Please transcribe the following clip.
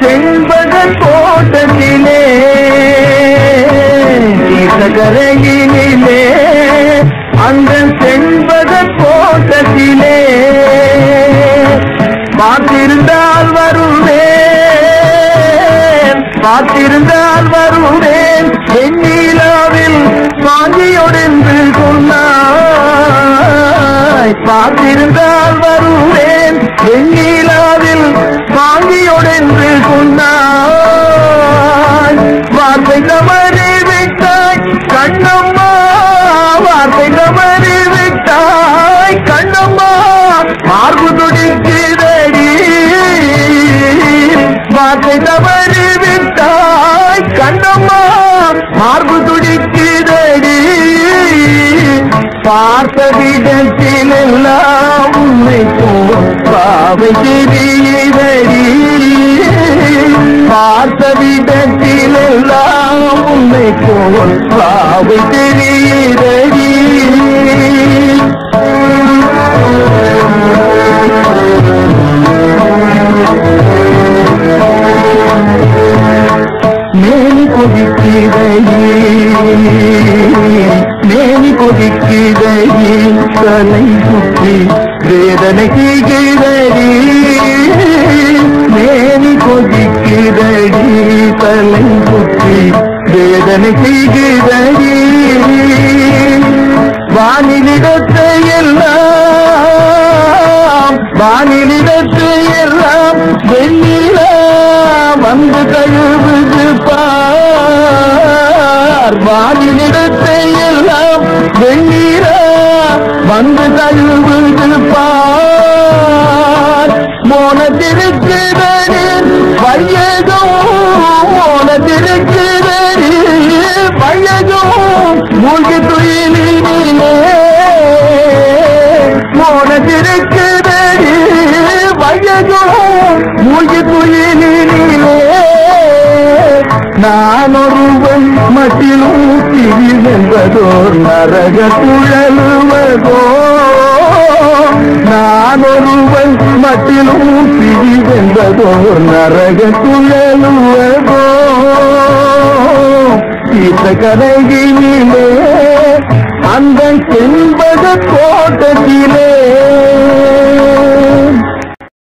செண்பக தோட்டத்திலே கரையினிலே அந்த செண்பக தோட்டத்திலே பார்த்திருந்தால் வருவேன் பார்த்திருந்தால் வருவேன் வெண்ணிலாவில் வாங்கியொடென்று சொன்னாய் பார்த்திருந்தால் வருவேன் வெண்ணிலாவில் வாங்கியொடென்று சொன்னாய் வார்த்தை தவறி விட்டாய் கண்ணம்மா வார்த்தை தவறி விட்டாய் கண்ணம்மா மார்பு துடிக்கிறடி வார்த்தை தவறி விட்டாய் கண்ணம்மா மார்பு துடிக்கிறடி பார்த்த விதத்தில் எல்லாம் உன்னை போல் பாவை தெரியுதடி பார்த்த விதத்தில் எல்லாம் உன்னை போல் பாவை தெரியுதடி மேனி கொதிக்கிறதே மேனி கொதிக்கிறதே தலை சுற்றி வேதனை செய்கிறதே மேனி கொதிக்கிறதே தலை சுற்றி வேதனை செய்கிறதே வானிலிடத்தை எல்லாம் வானிலிடத்தை எல்லாம் வெண்ணில வந்து கழுவுது பார் வானிலிடத்தை எல்லாம் வெண்ணீர வந்து கழுவுது பார் மோனத்திருக்கிறதே வையகம் மோனத்திருக்கிறதே வையகம் மூழ்கி துயிலே மோனத்திருக்கிறதே வையகம் மூழ்கி துயிலே நான் ஒருவன் மட்டிலும் திரிவென்பதோர் நரக குழலுவதோ நான் ஒருவன் மட்டிலும் பிரிவென்பதோர் நரக குழலுவதோ இந்த கரையிலே அந்த செண்பக தோட்டத்திலே